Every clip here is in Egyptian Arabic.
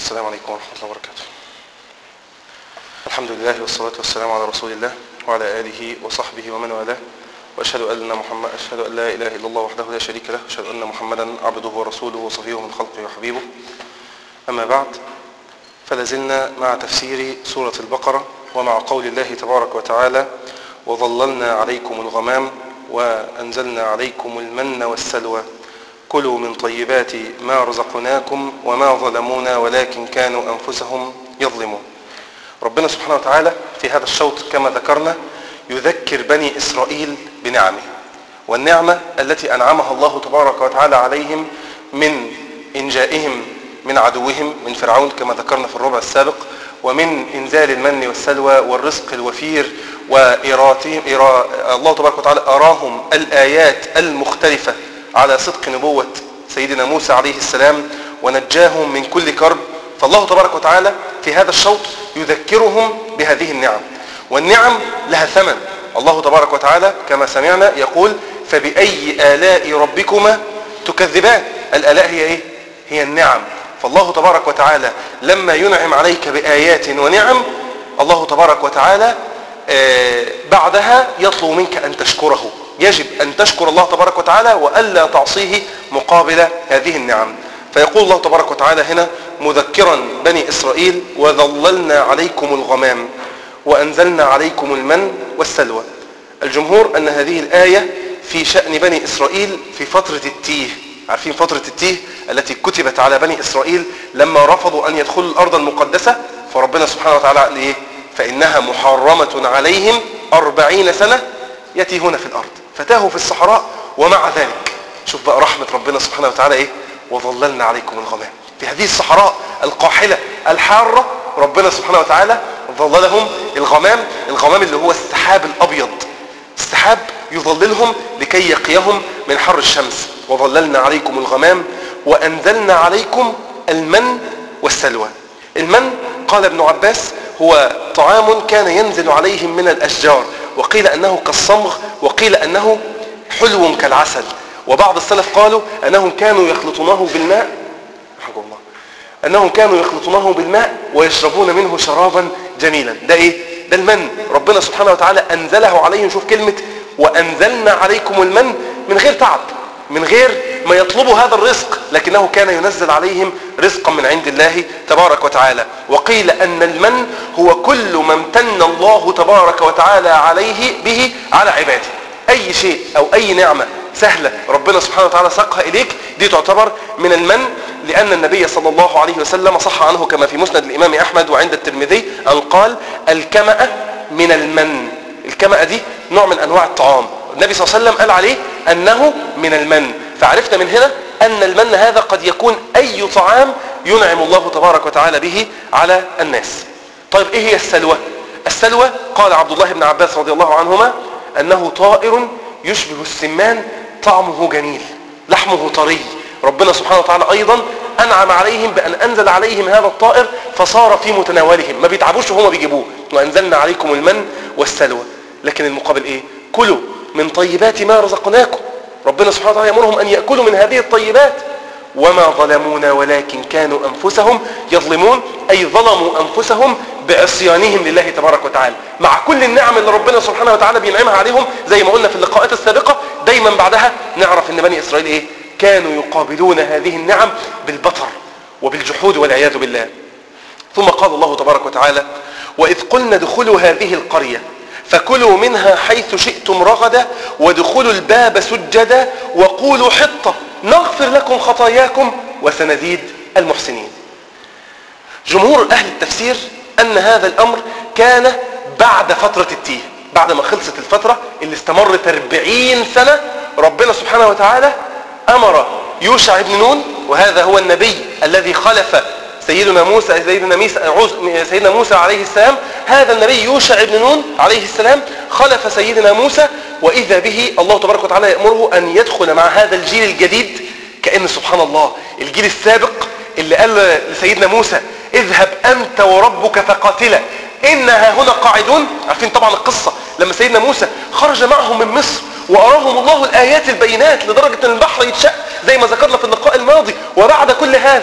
السلام عليكم ورحمة الله وبركاته الحمد لله والصلاة والسلام على رسول الله وعلى آله وصحبه ومن والاه وأشهد أن محمد أشهد أن لا إله إلا الله وحده لا شريك له وأشهد أن محمدا عبده ورسوله وصفيه من خلقه وحبيبه أما بعد فلازلنا مع تفسير سورة البقرة ومع قول الله تبارك وتعالى وظللنا عليكم الغمام وأنزلنا عليكم المن والسلوى كلوا من طيبات ما رزقناكم وما ظلمونا ولكن كانوا أنفسهم يظلمون ربنا سبحانه وتعالى في هذا الشوط كما ذكرنا يذكر بني إسرائيل بنعمه والنعمة التي أنعمها الله تبارك وتعالى عليهم من إنجائهم من عدوهم من فرعون كما ذكرنا في الربع السابق ومن إنزال المن والسلوى والرزق الوفير وإراتهم إرا... الله تبارك وتعالى أراهم الآيات المختلفة على صدق نبوة سيدنا موسى عليه السلام ونجاهم من كل كرب فالله تبارك وتعالى في هذا الشوط يذكرهم بهذه النعم والنعم لها ثمن الله تبارك وتعالى كما سمعنا يقول فبأي آلاء ربكما تكذبان الآلاء هي إيه؟ هي النعم فالله تبارك وتعالى لما ينعم عليك بآيات ونعم الله تبارك وتعالى آه بعدها يطلب منك أن تشكره يجب أن تشكر الله تبارك وتعالى وألا تعصيه مقابل هذه النعم فيقول الله تبارك وتعالى هنا مذكرا بني إسرائيل وظللنا عليكم الغمام وأنزلنا عليكم المن والسلوى الجمهور أن هذه الآية في شأن بني إسرائيل في فترة التيه عارفين فترة التيه التي كتبت على بني إسرائيل لما رفضوا أن يدخلوا الأرض المقدسة فربنا سبحانه وتعالى قال إيه فإنها محرمة عليهم أربعين سنة يتيهون في الأرض فتاهوا في الصحراء ومع ذلك شوف بقى رحمة ربنا سبحانه وتعالى إيه وظللنا عليكم الغمام في هذه الصحراء القاحلة الحارة ربنا سبحانه وتعالى ظللهم الغمام الغمام اللي هو السحاب الأبيض السحاب يظللهم لكي يقيهم من حر الشمس وظللنا عليكم الغمام وأنزلنا عليكم المن والسلوى المن قال ابن عباس هو طعام كان ينزل عليهم من الأشجار وقيل أنه كالصمغ وقيل أنه حلو كالعسل وبعض السلف قالوا أنهم كانوا يخلطونه بالماء الله أنهم كانوا يخلطونه بالماء ويشربون منه شرابا جميلا ده إيه؟ ده المن ربنا سبحانه وتعالى أنزله عليهم شوف كلمة وأنزلنا عليكم المن من غير تعب من غير ما يطلبوا هذا الرزق لكنه كان ينزل عليهم رزقا من عند الله تبارك وتعالى وقيل أن المن هو كل ما امتن الله تبارك وتعالى عليه به على عباده أي شيء أو أي نعمة سهلة ربنا سبحانه وتعالى ساقها إليك دي تعتبر من المن لأن النبي صلى الله عليه وسلم صح عنه كما في مسند الإمام أحمد وعند الترمذي أن قال الكمأة من المن الكمأة دي نوع من أنواع الطعام النبي صلى الله عليه وسلم قال عليه أنه من المن فعرفنا من هنا أن المن هذا قد يكون أي طعام ينعم الله تبارك وتعالى به على الناس طيب إيه هي السلوى السلوى قال عبد الله بن عباس رضي الله عنهما أنه طائر يشبه السمان طعمه جميل لحمه طري ربنا سبحانه وتعالى أيضا أنعم عليهم بأن أنزل عليهم هذا الطائر فصار في متناولهم ما بيتعبوش وهم بيجيبوه وأنزلنا عليكم المن والسلوى لكن المقابل إيه كلوا من طيبات ما رزقناكم ربنا سبحانه وتعالى يأمرهم أن يأكلوا من هذه الطيبات وما ظلمونا ولكن كانوا أنفسهم يظلمون أي ظلموا أنفسهم بعصيانهم لله تبارك وتعالى مع كل النعم اللي ربنا سبحانه وتعالى بينعمها عليهم زي ما قلنا في اللقاءات السابقة دايما بعدها نعرف ان بني إسرائيل إيه كانوا يقابلون هذه النعم بالبطر وبالجحود والعياذ بالله ثم قال الله تبارك وتعالى وإذ قلنا ادخلوا هذه القرية فكلوا منها حيث شئتم رغدا وادخلوا الباب سجدا وقولوا حطة نغفر لكم خطاياكم وسنزيد المحسنين جمهور أهل التفسير أن هذا الأمر كان بعد فترة التيه بعد ما خلصت الفترة اللي استمرت 40 سنة ربنا سبحانه وتعالى أمر يوشع بن نون وهذا هو النبي الذي خلف سيدنا موسى سيدنا موسى سيدنا موسى عليه السلام هذا النبي يوشع بن نون عليه السلام خلف سيدنا موسى وإذا به الله تبارك وتعالى يأمره أن يدخل مع هذا الجيل الجديد كأن سبحان الله الجيل السابق اللي قال لسيدنا موسى اذهب أنت وربك فقاتلا إنها هنا قاعدون عارفين طبعا القصة لما سيدنا موسى خرج معهم من مصر وأراهم الله الآيات البينات لدرجة أن البحر يتشق زي ما ذكرنا في اللقاء الماضي وبعد كل هذا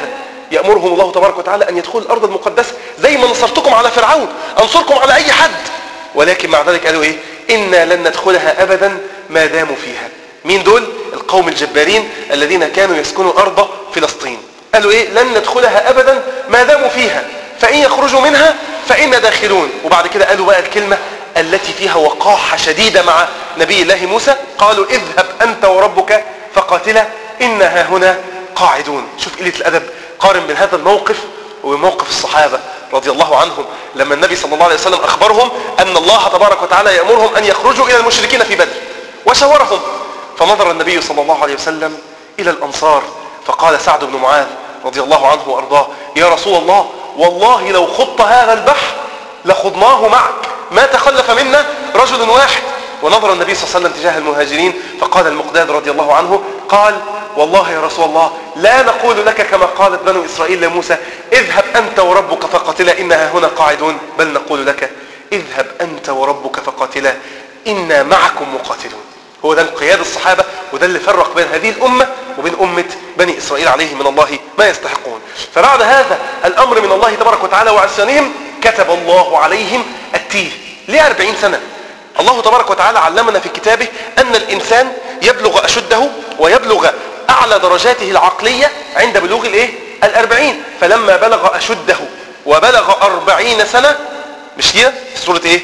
يأمرهم الله تبارك وتعالى أن يدخلوا الأرض المقدسة زي ما نصرتكم على فرعون أنصركم على أي حد ولكن مع ذلك قالوا إيه إنا لن ندخلها أبدا ما داموا فيها مين دول القوم الجبارين الذين كانوا يسكنوا أرض فلسطين قالوا إيه لن ندخلها أبدا ما داموا فيها فإن يخرجوا منها فإنا داخلون وبعد كده قالوا بقى الكلمة التي فيها وقاحة شديدة مع نبي الله موسى قالوا اذهب أنت وربك فقاتلا إنها هنا قاعدون شوف قلة الأدب قارن بين هذا الموقف وموقف الصحابة رضي الله عنهم لما النبي صلى الله عليه وسلم أخبرهم أن الله تبارك وتعالى يأمرهم أن يخرجوا إلى المشركين في بدر وشاورهم فنظر النبي صلى الله عليه وسلم إلى الأنصار فقال سعد بن معاذ رضي الله عنه وأرضاه يا رسول الله والله لو خضت هذا البحر لخضناه معك ما تخلف منا رجل واحد ونظر النبي صلى الله عليه وسلم تجاه المهاجرين فقال المقداد رضي الله عنه قال والله يا رسول الله لا نقول لك كما قالت بنو إسرائيل لموسى اذهب أنت وربك فقاتلا إنها هنا قاعدون بل نقول لك اذهب أنت وربك فقاتلا إنا معكم مقاتلون هو ده انقياد الصحابة وده اللي فرق بين هذه الأمة وبين أمة بني إسرائيل عليهم من الله ما يستحقون فبعد هذا الأمر من الله تبارك وتعالى وعصيانهم كتب الله عليهم التيه ليه 40 سنة الله تبارك وتعالى علمنا في كتابه أن الإنسان يبلغ أشده ويبلغ أعلى درجاته العقلية عند بلوغ الإيه؟ الأربعين فلما بلغ أشده وبلغ أربعين سنة مش كده في سورة إيه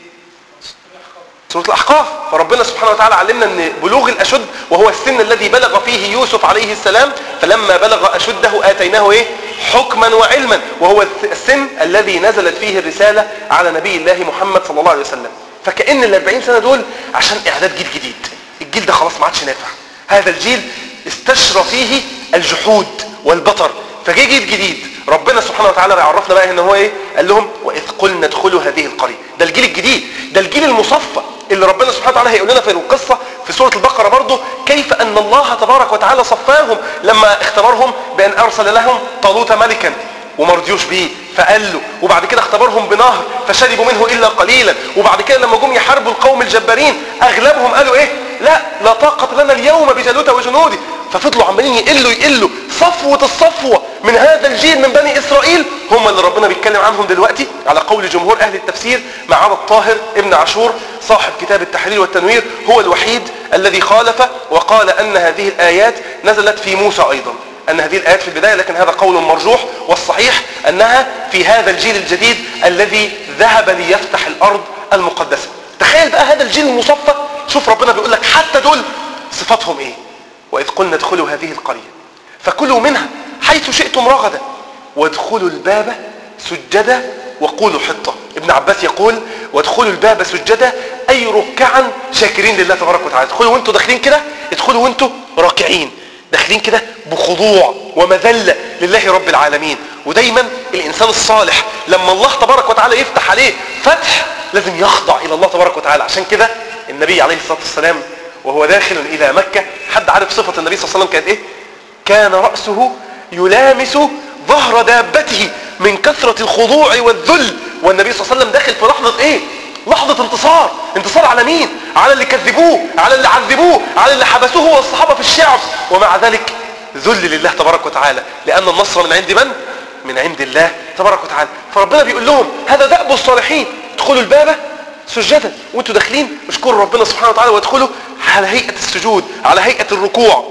سورة الأحقاف فربنا سبحانه وتعالى علمنا أن بلوغ الأشد وهو السن الذي بلغ فيه يوسف عليه السلام فلما بلغ أشده آتيناه إيه حكما وعلما وهو السن الذي نزلت فيه الرسالة على نبي الله محمد صلى الله عليه وسلم فكأن الأربعين سنة دول عشان إعداد جيل جديد الجيل ده خلاص ما عادش نافع هذا الجيل استشرى فيه الجحود والبطر فجي جيل جديد ربنا سبحانه وتعالى عرفنا بقى ان هو ايه قال لهم واذ قلنا ادخلوا هذه القريه ده الجيل الجديد ده الجيل المصفى اللي ربنا سبحانه وتعالى هيقول لنا في القصه في سوره البقره برضه كيف ان الله تبارك وتعالى صفاهم لما اختبرهم بان ارسل لهم طالوت ملكا وما رضيوش بيه فقال له وبعد كده اختبرهم بنهر فشربوا منه الا قليلا وبعد كده لما جم يحاربوا القوم الجبارين اغلبهم قالوا ايه لا لا طاقه لنا اليوم بجالوت وجنوده ففضلوا عمالين يقلوا يقلوا صفوة الصفوة من هذا الجيل من بني إسرائيل هم اللي ربنا بيتكلم عنهم دلوقتي على قول جمهور أهل التفسير ما عدا الطاهر ابن عاشور صاحب كتاب التحرير والتنوير هو الوحيد الذي خالف وقال أن هذه الآيات نزلت في موسى أيضا أن هذه الآيات في البداية لكن هذا قول مرجوح والصحيح أنها في هذا الجيل الجديد الذي ذهب ليفتح الأرض المقدسة تخيل بقى هذا الجيل المصفى شوف ربنا بيقول لك حتى دول صفاتهم ايه وإذ قلنا ادخلوا هذه القرية فكلوا منها حيث شئتم رغدا وادخلوا الباب سجدا وقولوا حطة ابن عباس يقول وادخلوا الباب سجدا أي ركعا شاكرين لله تبارك وتعالى ادخلوا وانتوا داخلين كده ادخلوا وانتوا راكعين داخلين كده بخضوع ومذلة لله رب العالمين ودايما الإنسان الصالح لما الله تبارك وتعالى يفتح عليه فتح لازم يخضع إلى الله تبارك وتعالى عشان كده النبي عليه الصلاة والسلام وهو داخل إلى مكة حد عارف صفة النبي صلى الله عليه وسلم كانت إيه كان رأسه يلامس ظهر دابته من كثرة الخضوع والذل والنبي صلى الله عليه وسلم داخل في لحظة إيه لحظة انتصار انتصار على مين على اللي كذبوه على اللي عذبوه على اللي حبسوه هو والصحابة في الشعب ومع ذلك ذل لله تبارك وتعالى لأن النصر من عند من من عند الله تبارك وتعالى فربنا بيقول لهم هذا دأب الصالحين ادخلوا الباب سجدا وانتوا داخلين اشكروا ربنا سبحانه وتعالى وادخلوا على هيئة السجود على هيئة الركوع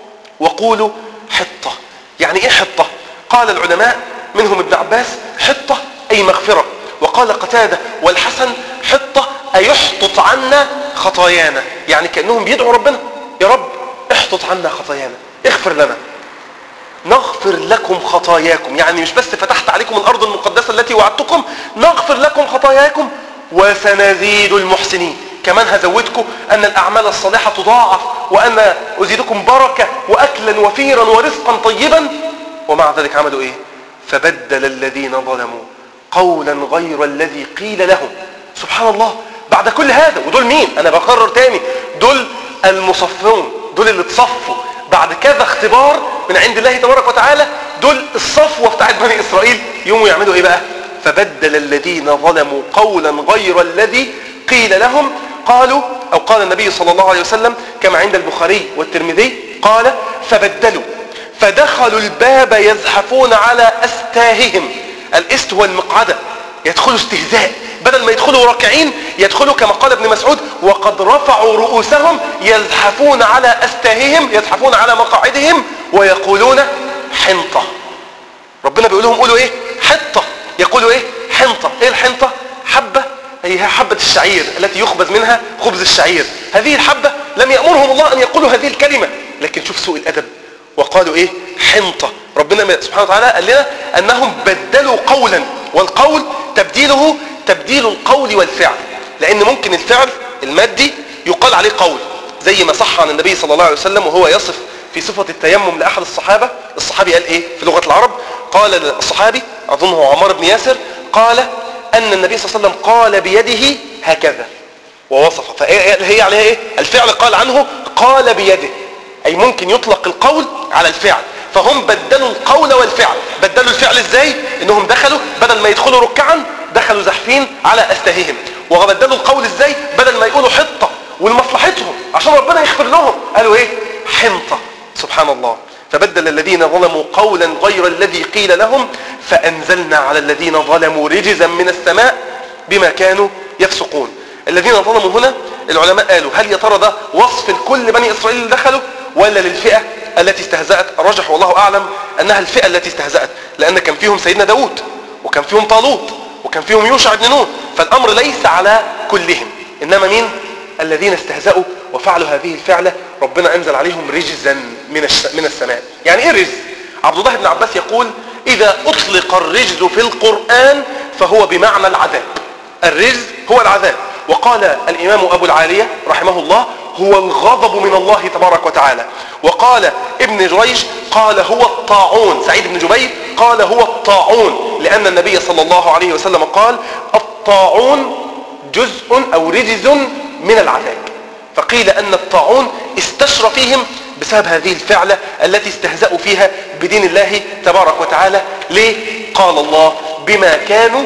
وقولوا حطة يعني ايه حطة قال العلماء منهم ابن عباس حطة اي مغفرة وقال قتادة والحسن حطة اي احطط عنا خطايانا يعني كأنهم بيدعوا ربنا يا رب احطط عنا خطايانا اغفر لنا نغفر لكم خطاياكم يعني مش بس فتحت عليكم الأرض المقدسة التي وعدتكم نغفر لكم خطاياكم وسنزيد المحسنين كمان هزودكم أن الأعمال الصالحة تضاعف وأن أزيدكم بركة وأكلا وفيرا ورزقا طيبا ومع ذلك عملوا إيه فبدل الذين ظلموا قولا غير الذي قيل لهم سبحان الله بعد كل هذا ودول مين أنا بكرر تاني دول المصفون دول اللي اتصفوا بعد كذا اختبار من عند الله تبارك وتعالى دول الصفوة بتاعت بني إسرائيل يوموا يعملوا إيه بقى فبدل الذين ظلموا قولا غير الذي قيل لهم قالوا أو قال النبي صلى الله عليه وسلم كما عند البخاري والترمذي قال فبدلوا فدخلوا الباب يزحفون على أستاههم الاست هو المقعدة يدخلوا استهزاء بدل ما يدخلوا راكعين يدخلوا كما قال ابن مسعود وقد رفعوا رؤوسهم يزحفون على أستاههم يزحفون على مقاعدهم ويقولون حنطة ربنا بيقول لهم قولوا ايه حطة يقولوا ايه حنطة ايه الحنطة حبة هي حبة الشعير التي يخبز منها خبز الشعير هذه الحبة لم يأمرهم الله أن يقولوا هذه الكلمة لكن شوف سوء الأدب وقالوا إيه حنطة ربنا سبحانه وتعالى قال لنا أنهم بدلوا قولا والقول تبديله تبديل القول والفعل لأن ممكن الفعل المادي يقال عليه قول زي ما صح عن النبي صلى الله عليه وسلم وهو يصف في صفة التيمم لأحد الصحابة الصحابي قال إيه في لغة العرب قال الصحابي أظنه عمار بن ياسر قال أن النبي صلى الله عليه وسلم قال بيده هكذا ووصف فهي عليها إيه الفعل قال عنه قال بيده أي ممكن يطلق القول على الفعل فهم بدلوا القول والفعل بدلوا الفعل ازاي انهم دخلوا بدل ما يدخلوا ركعا دخلوا زحفين على استهيهم وبدلوا القول ازاي بدل ما يقولوا حطة ولمصلحتهم عشان ربنا يغفر لهم قالوا ايه حنطة سبحان الله فبدل الذين ظلموا قولا غير الذي قيل لهم فأنزلنا على الذين ظلموا رجزا من السماء بما كانوا يفسقون الذين ظلموا هنا العلماء قالوا هل يا ترى ده وصف لكل بني إسرائيل اللي دخلوا ولا للفئة التي استهزأت الرجح والله أعلم أنها الفئة التي استهزأت لأن كان فيهم سيدنا داود وكان فيهم طالوت وكان فيهم يوشع بن نون فالأمر ليس على كلهم إنما مين الذين استهزأوا وفعلوا هذه الفعلة ربنا أنزل عليهم رجزا من من السماء يعني إيه رجز عبد الله بن عباس يقول إذا أطلق الرجز في القرآن فهو بمعنى العذاب الرجز هو العذاب وقال الإمام أبو العالية رحمه الله هو الغضب من الله تبارك وتعالى وقال ابن جريج قال هو الطاعون سعيد بن جبير قال هو الطاعون لأن النبي صلى الله عليه وسلم قال الطاعون جزء أو رجز من العذاب فقيل أن الطاعون استشرى فيهم بسبب هذه الفعلة التي استهزأوا فيها بدين الله تبارك وتعالى ليه؟ قال الله بما كانوا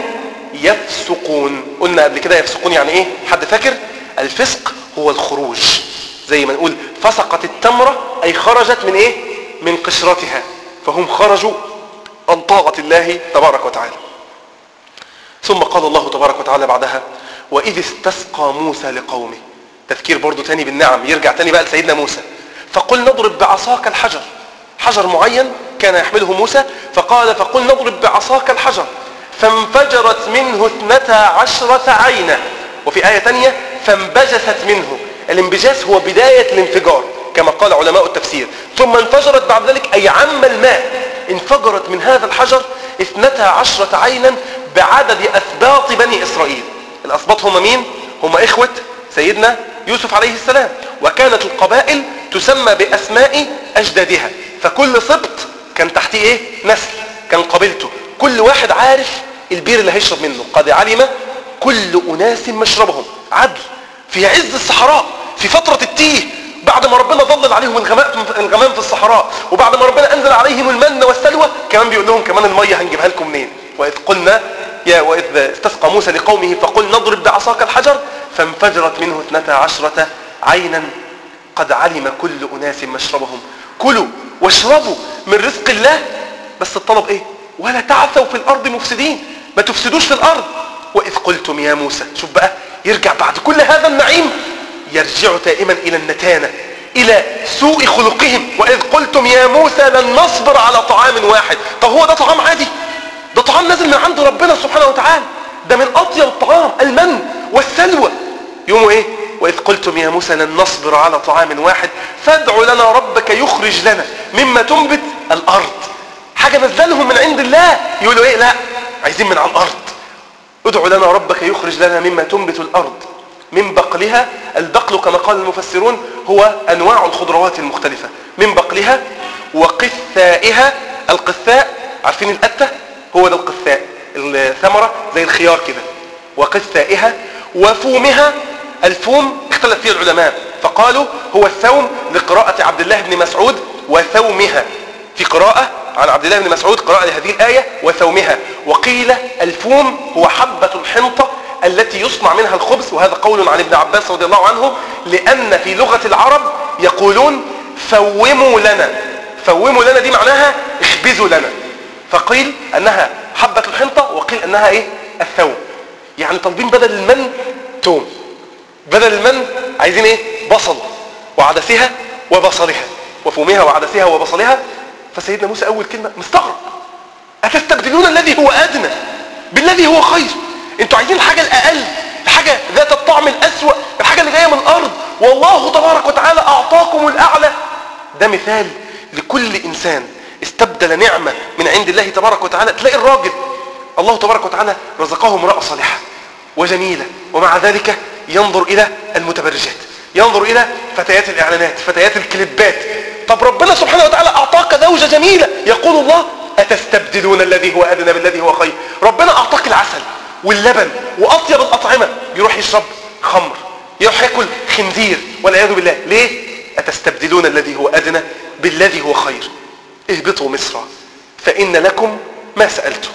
يفسقون قلنا قبل كده يفسقون يعني ايه حد فاكر الفسق هو الخروج زي ما نقول فسقت التمرة اي خرجت من ايه من قشرتها فهم خرجوا عن طاعة الله تبارك وتعالى ثم قال الله تبارك وتعالى بعدها وإذ استسقى موسى لقومه تذكير برضو تاني بالنعم يرجع تاني بقى لسيدنا موسى فقل نضرب بعصاك الحجر حجر معين كان يحمله موسى فقال فقل نضرب بعصاك الحجر فانفجرت منه اثنتا عشرة عينا وفي آية تانية فانبجست منه الانبجاس هو بداية الانفجار كما قال علماء التفسير ثم انفجرت بعد ذلك أي عم الماء انفجرت من هذا الحجر اثنتا عشرة عينا بعدد أثباط بني إسرائيل الأسباط هم مين؟ هم إخوة سيدنا يوسف عليه السلام وكانت القبائل تسمى بأسماء أجدادها فكل سبط كان تحتيه إيه؟ نسل كان قبيلته كل واحد عارف البير اللي هيشرب منه قد علم كل أناس مشربهم عدل في عز الصحراء في فترة التيه بعد ما ربنا ظلل عليهم الغمام في الصحراء وبعد ما ربنا أنزل عليهم المن والسلوى كمان بيقول لهم كمان المية هنجيبها لكم منين وإذ قلنا يا وإذ استسقى موسى لقومه فقل نضرب بعصاك الحجر فانفجرت منه اثنتا عشرة عينا قد علم كل أناس مشربهم كلوا واشربوا من رزق الله بس الطلب ايه ولا تعثوا في الأرض مفسدين ما تفسدوش في الأرض وإذ قلتم يا موسى شوف بقى يرجع بعد كل هذا النعيم يرجع دائما إلى النتانة إلى سوء خلقهم وإذ قلتم يا موسى لن نصبر على طعام واحد طب هو ده طعام عادي ده طعام نازل من عند ربنا سبحانه وتعالى ده من أطيب الطعام المن والسلوى يوم ايه وإذ قلتم يا موسى لن نصبر على طعام واحد فادع لنا ربك يخرج لنا مما تنبت الأرض حاجة نزلهم من عند الله يقولوا ايه لا عايزين من على الأرض ادع لنا ربك يخرج لنا مما تنبت الأرض من بقلها البقل كما قال المفسرون هو أنواع الخضروات المختلفة من بقلها وقثائها القثاء عارفين الأتة هو ده القثاء الثمرة زي الخيار كده وقثائها وفومها الفوم اختلف فيه العلماء فقالوا هو الثوم لقراءة عبد الله بن مسعود وثومها في قراءة عن عبد الله بن مسعود قراءة لهذه الآية وثومها وقيل الفوم هو حبة الحنطة التي يصنع منها الخبز وهذا قول عن ابن عباس رضي الله عنه لأن في لغة العرب يقولون فوموا لنا فوموا لنا دي معناها اخبزوا لنا فقيل انها حبة الحنطة وقيل انها ايه الثوم يعني طالبين بدل المن توم بدل المن عايزين ايه بصل وعدسها وبصلها وفومها وعدسها وبصلها فسيدنا موسى اول كلمة مستغرب اتستبدلون الذي هو ادنى بالذي هو خير انتوا عايزين الحاجة الاقل الحاجة ذات الطعم الاسوأ الحاجة اللي جاية من الارض والله تبارك وتعالى اعطاكم الاعلى ده مثال لكل انسان استبدل نعمة من عند الله تبارك وتعالى تلاقي الراجل الله تبارك وتعالى رزقه امرأة صالحة وجميلة ومع ذلك ينظر الى المتبرجات ينظر الى فتيات الاعلانات فتيات الكليبات طب ربنا سبحانه وتعالى اعطاك زوجة جميلة يقول الله اتستبدلون الذي هو ادنى بالذي هو خير ربنا اعطاك العسل واللبن واطيب الاطعمة يروح يشرب خمر يروح ياكل خنزير والعياذ بالله ليه اتستبدلون الذي هو ادنى بالذي هو خير اهبطوا مصر فان لكم ما سألتم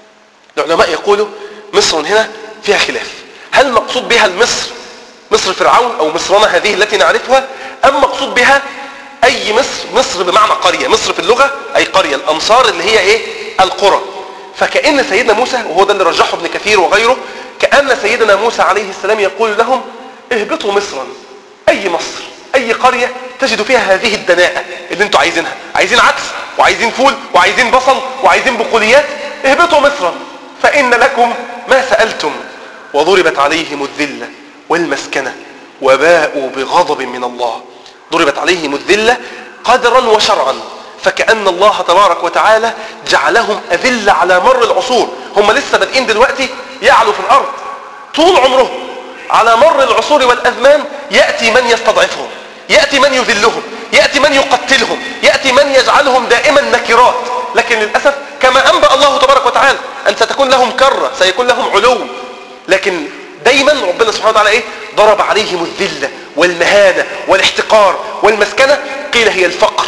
العلماء يقولوا مصر هنا فيها خلاف هل مقصود بها المصر مصر فرعون او مصرنا هذه التي نعرفها ام مقصود بها اي مصر مصر بمعنى قرية مصر في اللغة اي قرية الامصار اللي هي ايه القرى فكأن سيدنا موسى وهو ده اللي رجحه ابن كثير وغيره كأن سيدنا موسى عليه السلام يقول لهم اهبطوا مصرا اي مصر اي قرية تجد فيها هذه الدناءة اللي انتوا عايزينها عايزين عدس وعايزين فول وعايزين بصل وعايزين بقوليات اهبطوا مصرا فإن لكم ما سألتم وضربت عليهم الذلة والمسكنة وباءوا بغضب من الله ضربت عليهم الذلة قدرا وشرعا فكأن الله تبارك وتعالى جعلهم أذلة على مر العصور هم لسه بادئين دلوقتي يعلوا في الأرض طول عمرهم على مر العصور والأزمان يأتي من يستضعفهم يأتي من يذلهم يأتي من يقتلهم يأتي من يجعلهم دائما نكرات لكن للأسف كما أنبأ الله تبارك وتعالى أن ستكون لهم كرة سيكون لهم علو لكن دايما ربنا سبحانه وتعالى ايه ضرب عليهم الذلة والمهانة والاحتقار والمسكنة قيل هي الفقر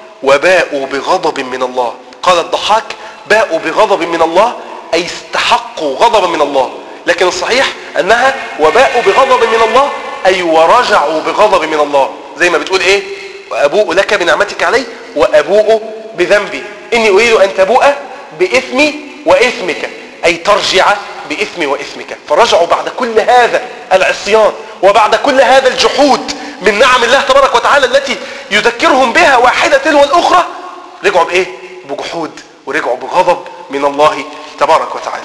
وباءوا بغضب من الله قال الضحاك باءوا بغضب من الله أي استحقوا غضبا من الله لكن الصحيح أنها وباءوا بغضب من الله أي ورجعوا بغضب من الله زي ما بتقول ايه وأبوء لك بنعمتك علي وأبوء بذنبي إني أريد أن تبوء بإثمي وإثمك أي ترجع بإثمي وإثمك فرجعوا بعد كل هذا العصيان وبعد كل هذا الجحود من نعم الله تبارك وتعالى التي يذكرهم بها واحدة تلو الأخرى رجعوا بإيه؟ بجحود ورجعوا بغضب من الله تبارك وتعالى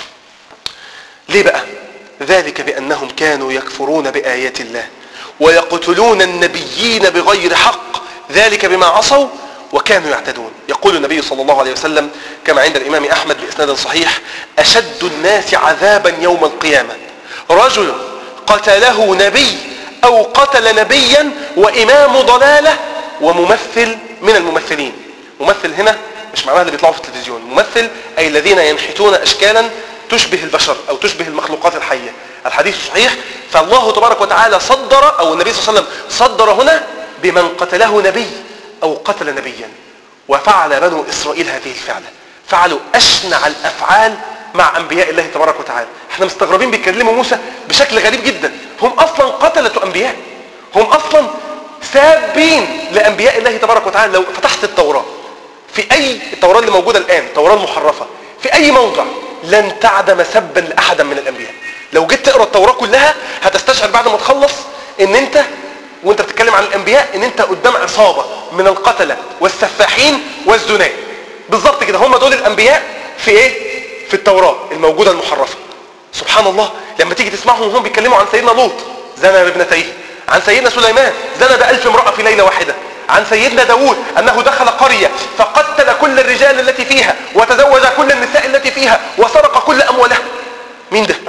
ليه بقى؟ ذلك بأنهم كانوا يكفرون بآيات الله ويقتلون النبيين بغير حق ذلك بما عصوا وكانوا يعتدون يقول النبي صلى الله عليه وسلم كما عند الإمام أحمد بإسناد صحيح أشد الناس عذابا يوم القيامة رجل قتله نبي أو قتل نبيا وإمام ضلالة وممثل من الممثلين ممثل هنا مش معناها اللي بيطلعوا في التلفزيون ممثل أي الذين ينحتون أشكالا تشبه البشر أو تشبه المخلوقات الحية الحديث صحيح فالله تبارك وتعالى صدر أو النبي صلى الله عليه وسلم صدر هنا بمن قتله نبي أو قتل نبيا وفعل بنو إسرائيل هذه الفعلة فعلوا أشنع الأفعال مع أنبياء الله تبارك وتعالى احنا مستغربين بيتكلموا موسى بشكل غريب جدا هم أصلا قتلة أنبياء هم أصلا سابين لأنبياء الله تبارك وتعالى لو فتحت التوراة في أي التوراة اللي موجودة الآن التوراة المحرفة في أي موضع لن تعدم سبا لأحدا من الأنبياء لو جيت تقرأ التوراة كلها هتستشعر بعد ما تخلص ان انت وانت بتتكلم عن الانبياء ان انت قدام عصابة من القتلة والسفاحين والزناة بالظبط كده هم دول الانبياء في ايه في التوراة الموجودة المحرفة سبحان الله لما تيجي تسمعهم وهم بيتكلموا عن سيدنا لوط زنى بابنتيه عن سيدنا سليمان زنى بألف امرأة في ليلة واحدة عن سيدنا داود أنه دخل قرية فقتل كل الرجال التي فيها وتزوج كل النساء التي فيها وسرق كل أموالها مين ده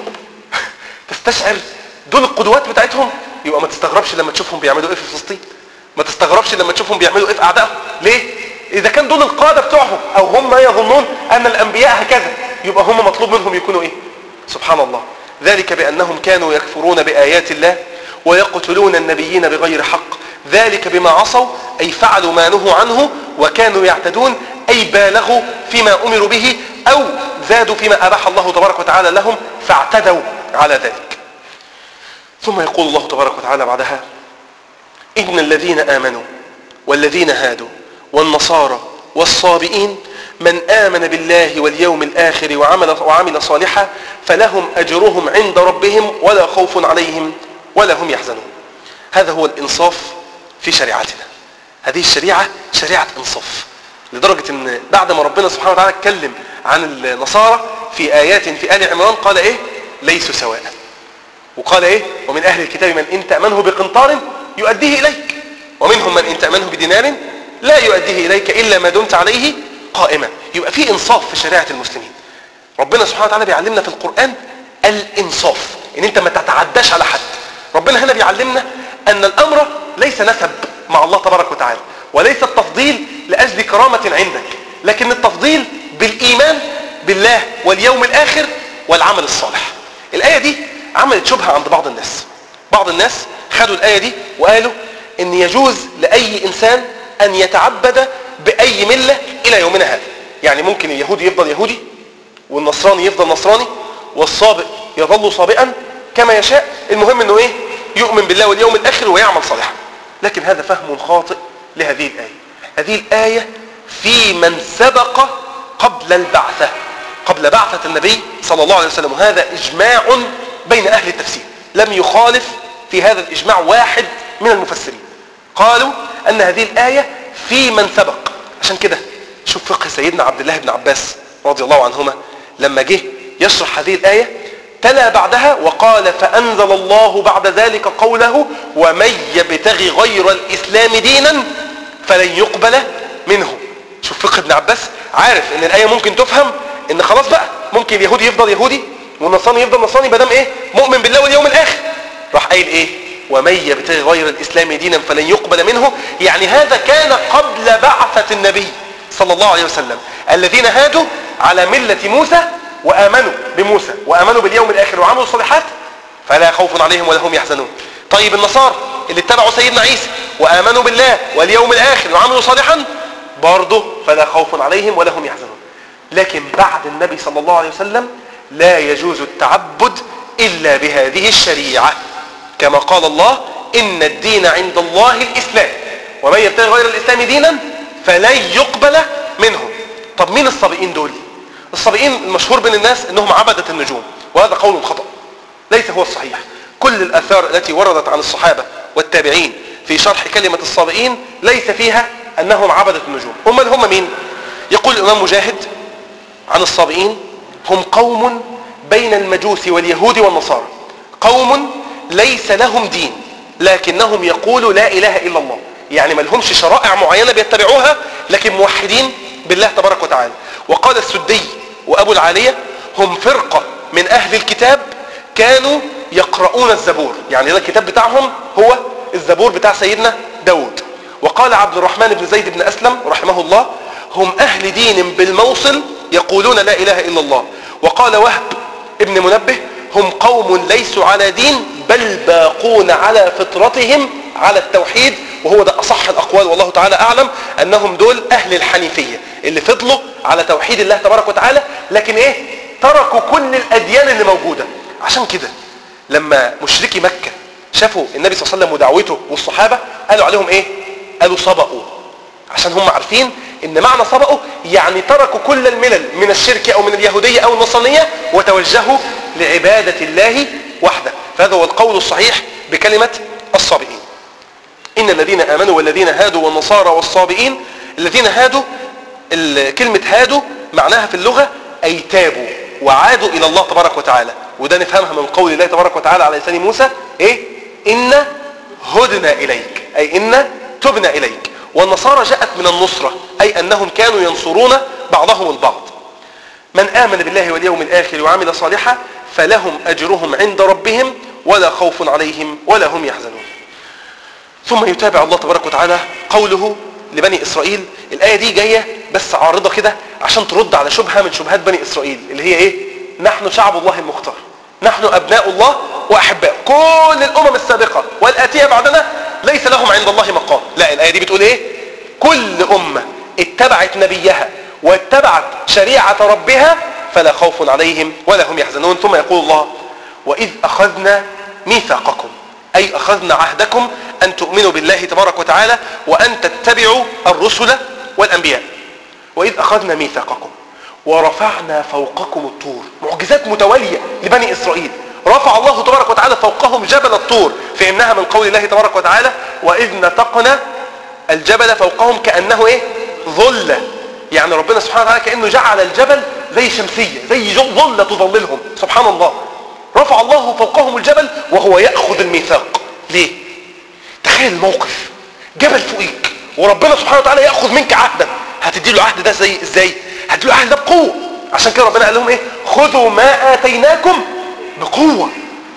تستشعر دول القدوات بتاعتهم يبقى ما تستغربش لما تشوفهم بيعملوا ايه في فلسطين ما تستغربش لما تشوفهم بيعملوا ايه في اعدائهم ليه اذا كان دول القاده بتوعهم او هم يظنون ان الانبياء هكذا يبقى هم مطلوب منهم يكونوا ايه سبحان الله ذلك بانهم كانوا يكفرون بايات الله ويقتلون النبيين بغير حق ذلك بما عصوا اي فعلوا ما نهوا عنه وكانوا يعتدون اي بالغوا فيما امروا به او زادوا فيما اباح الله تبارك وتعالى لهم فاعتدوا على ذلك ثم يقول الله تبارك وتعالى بعدها إن الذين آمنوا والذين هادوا والنصارى والصابئين من آمن بالله واليوم الآخر وعمل, وعمل صالحا فلهم أجرهم عند ربهم ولا خوف عليهم ولا هم يحزنون هذا هو الإنصاف في شريعتنا هذه الشريعة شريعة إنصاف لدرجة أن بعد ما ربنا سبحانه وتعالى اتكلم عن النصارى في آيات في آل عمران قال إيه ليسوا سواء وقال إيه ومن أهل الكتاب من إن تأمنه بقنطار يؤديه إليك ومنهم من إن تأمنه بدينار لا يؤديه إليك إلا ما دمت عليه قائما يبقى في إنصاف في شريعة المسلمين ربنا سبحانه وتعالى بيعلمنا في القرآن الإنصاف إن أنت ما تتعداش على حد ربنا هنا بيعلمنا أن الأمر ليس نسب مع الله تبارك وتعالى وليس التفضيل لأجل كرامة عندك لكن التفضيل بالإيمان بالله واليوم الآخر والعمل الصالح الآية دي عملت شبهة عند بعض الناس بعض الناس خدوا الآية دي وقالوا إن يجوز لأي إنسان أن يتعبد بأي ملة إلى يومنا هذا يعني ممكن اليهودي يفضل يهودي والنصراني يفضل نصراني والصابئ يظل صابئا كما يشاء المهم أنه إيه يؤمن بالله واليوم الآخر ويعمل صالحا لكن هذا فهم خاطئ لهذه الآية هذه الآية في من سبق قبل البعثة قبل بعثة النبي صلى الله عليه وسلم وهذا إجماع بين أهل التفسير لم يخالف في هذا الإجماع واحد من المفسرين قالوا أن هذه الآية في من سبق عشان كده شوف فقه سيدنا عبد الله بن عباس رضي الله عنهما لما جه يشرح هذه الآية تلا بعدها وقال فأنزل الله بعد ذلك قوله ومن يبتغي غير الإسلام دينا فلن يقبل منه شوف فقه ابن عباس عارف ان الآية ممكن تفهم ان خلاص بقى ممكن اليهودي يفضل يهودي والنصراني يفضل نصراني بدم ايه مؤمن بالله واليوم الآخر راح قايل ايه ومن يبتغي غير الإسلام دينا فلن يقبل منه يعني هذا كان قبل بعثة النبي صلى الله عليه وسلم الذين هادوا على ملة موسى وآمنوا بموسى وآمنوا باليوم الآخر وعملوا الصالحات فلا خوف عليهم ولا هم يحزنون طيب النصارى اللي اتبعوا سيدنا عيسى وآمنوا بالله واليوم الآخر وعملوا صالحا برضه فلا خوف عليهم ولا هم يحزنون لكن بعد النبي صلى الله عليه وسلم لا يجوز التعبد إلا بهذه الشريعة كما قال الله إن الدين عند الله الإسلام ومن يبتغي غير الإسلام دينا فلن يقبل منه طب مين الصابئين دول الصابئين المشهور بين الناس انهم عبدة النجوم وهذا قول خطأ ليس هو الصحيح كل الآثار التي وردت عن الصحابة والتابعين في شرح كلمة الصابئين ليس فيها أنهم عبدة النجوم هم هم مين يقول الإمام مجاهد عن الصابئين هم قوم بين المجوس واليهود والنصارى قوم ليس لهم دين لكنهم يقولوا لا إله إلا الله يعني ما لهمش شرائع معينة بيتبعوها لكن موحدين بالله تبارك وتعالى وقال السدي وأبو العالية هم فرقة من أهل الكتاب كانوا يقرؤون الزبور يعني ده الكتاب بتاعهم هو الزبور بتاع سيدنا داود وقال عبد الرحمن بن زيد بن أسلم رحمه الله هم أهل دين بالموصل يقولون لا إله إلا الله وقال وهب ابن منبه هم قوم ليسوا على دين بل باقون على فطرتهم على التوحيد وهو ده أصح الأقوال والله تعالى أعلم أنهم دول أهل الحنيفية اللي فضلوا على توحيد الله تبارك وتعالى لكن إيه تركوا كل الأديان اللي موجودة عشان كده لما مشركي مكة شافوا النبي صلى الله عليه وسلم ودعوته والصحابة قالوا عليهم إيه قالوا صبأوا عشان هم عارفين ان معنى صبأوا يعني تركوا كل الملل من الشرك او من اليهودية او النصرانية وتوجهوا لعبادة الله وحده فهذا هو القول الصحيح بكلمة الصابئين إن الذين آمنوا والذين هادوا والنصارى والصابئين الذين هادوا كلمة هادوا معناها في اللغة أي تابوا وعادوا إلى الله تبارك وتعالى وده نفهمها من قول الله تبارك وتعالى على لسان موسى إيه إن هدنا إليك أي إن تبنا إليك والنصارى جاءت من النصرة أي أنهم كانوا ينصرون بعضهم البعض من آمن بالله واليوم الآخر وعمل صالحا فلهم أجرهم عند ربهم ولا خوف عليهم ولا هم يحزنون ثم يتابع الله تبارك وتعالى قوله لبني إسرائيل الآية دي جاية بس عارضة كده عشان ترد على شبهة من شبهات بني إسرائيل اللي هي إيه نحن شعب الله المختار نحن أبناء الله وأحباء كل الأمم السابقة والآتية بعدنا ليس لهم عند الله مقام لا الآية دي بتقول إيه كل أمة اتبعت نبيها واتبعت شريعة ربها فلا خوف عليهم ولا هم يحزنون ثم يقول الله وإذ أخذنا ميثاقكم أي أخذنا عهدكم أن تؤمنوا بالله تبارك وتعالى وأن تتبعوا الرسل والأنبياء وإذ أخذنا ميثاقكم ورفعنا فوقكم الطور معجزات متوالية لبني إسرائيل رفع الله تبارك وتعالى فوقهم جبل الطور فإنها من قول الله تبارك وتعالى وإذ نتقنا الجبل فوقهم كأنه إيه ظلة يعني ربنا سبحانه وتعالى كأنه جعل الجبل زي شمسية زي ظلة تظللهم سبحان الله رفع الله فوقهم الجبل وهو يأخذ الميثاق ليه تخيل الموقف جبل فوقيك وربنا سبحانه وتعالى يأخذ منك عهدا هتدي له عهد ده زي ازاي هتدي له عهد ده بقوة عشان كده ربنا قال لهم ايه خذوا ما آتيناكم بقوة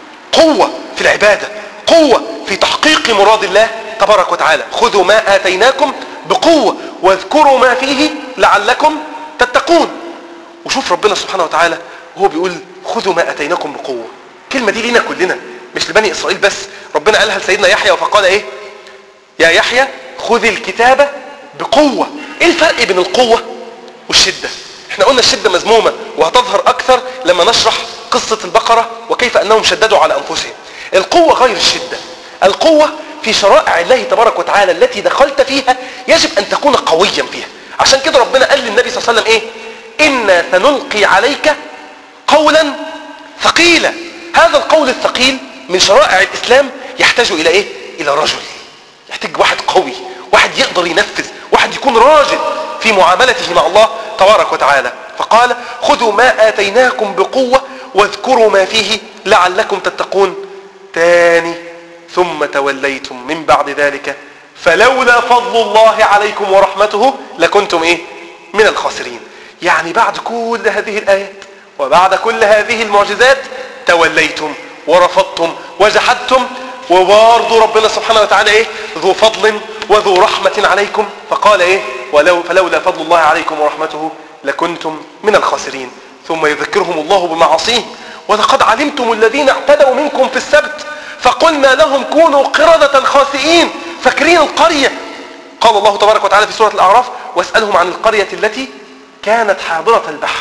قوة في العبادة قوة في تحقيق مراد الله تبارك وتعالى خذوا ما آتيناكم بقوة واذكروا ما فيه لعلكم تتقون وشوف ربنا سبحانه وتعالى وهو بيقول خذوا ما اتيناكم بقوه الكلمه دي لينا كلنا مش لبني اسرائيل بس ربنا قالها لسيدنا يحيى فقال ايه يا يحيى خذ الكتابه بقوه ايه الفرق بين القوه والشده احنا قلنا الشده مذمومه وهتظهر اكثر لما نشرح قصه البقره وكيف انهم شددوا على انفسهم القوه غير الشده القوه في شرائع الله تبارك وتعالى التي دخلت فيها يجب ان تكون قويا فيها عشان كده ربنا قال للنبي صلى الله عليه وسلم ايه إنا سنلقي عليك قولا ثقيلا هذا القول الثقيل من شرائع الإسلام يحتاج إلى إيه؟ إلى رجل يحتاج واحد قوي واحد يقدر ينفذ واحد يكون راجل في معاملته مع الله تبارك وتعالى فقال خذوا ما آتيناكم بقوة واذكروا ما فيه لعلكم تتقون تاني ثم توليتم من بعد ذلك فلولا فضل الله عليكم ورحمته لكنتم ايه من الخاسرين يعني بعد كل هذه الآيات وبعد كل هذه المعجزات توليتم ورفضتم وجحدتم وبرضه ربنا سبحانه وتعالى ايه ذو فضل وذو رحمة عليكم فقال ايه ولو فلولا فضل الله عليكم ورحمته لكنتم من الخاسرين ثم يذكرهم الله بمعاصيهم ولقد علمتم الذين اعتدوا منكم في السبت فقلنا لهم كونوا قردة خاسئين فاكرين القرية قال الله تبارك وتعالى في سورة الأعراف واسألهم عن القرية التي كانت حاضرة البحر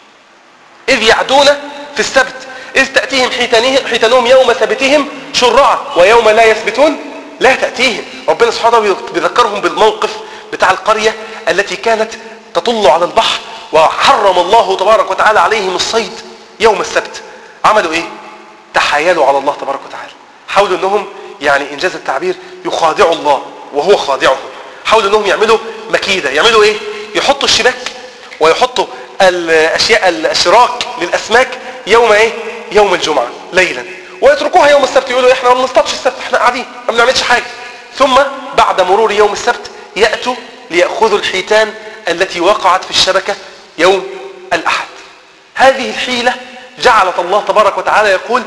إذ يعدون في السبت إذ تأتيهم حيتانهم يوم سبتهم شرعا ويوم لا يثبتون لا تأتيهم ربنا سبحانه وتعالى بيذكرهم بالموقف بتاع القرية التي كانت تطل على البحر وحرم الله تبارك وتعالى عليهم الصيد يوم السبت عملوا ايه تحايلوا على الله تبارك وتعالى حاولوا انهم يعني انجاز التعبير يخادعوا الله وهو خادعهم حاولوا انهم يعملوا مكيدة يعملوا ايه يحطوا الشباك ويحطوا الاشياء الاشراك للاسماك يوم ايه يوم الجمعة ليلا ويتركوها يوم السبت يقولوا احنا ما بنصطادش السبت احنا قاعدين ما بنعملش حاجة ثم بعد مرور يوم السبت يأتوا ليأخذوا الحيتان التي وقعت في الشبكة يوم الأحد هذه الحيلة جعلت الله تبارك وتعالى يقول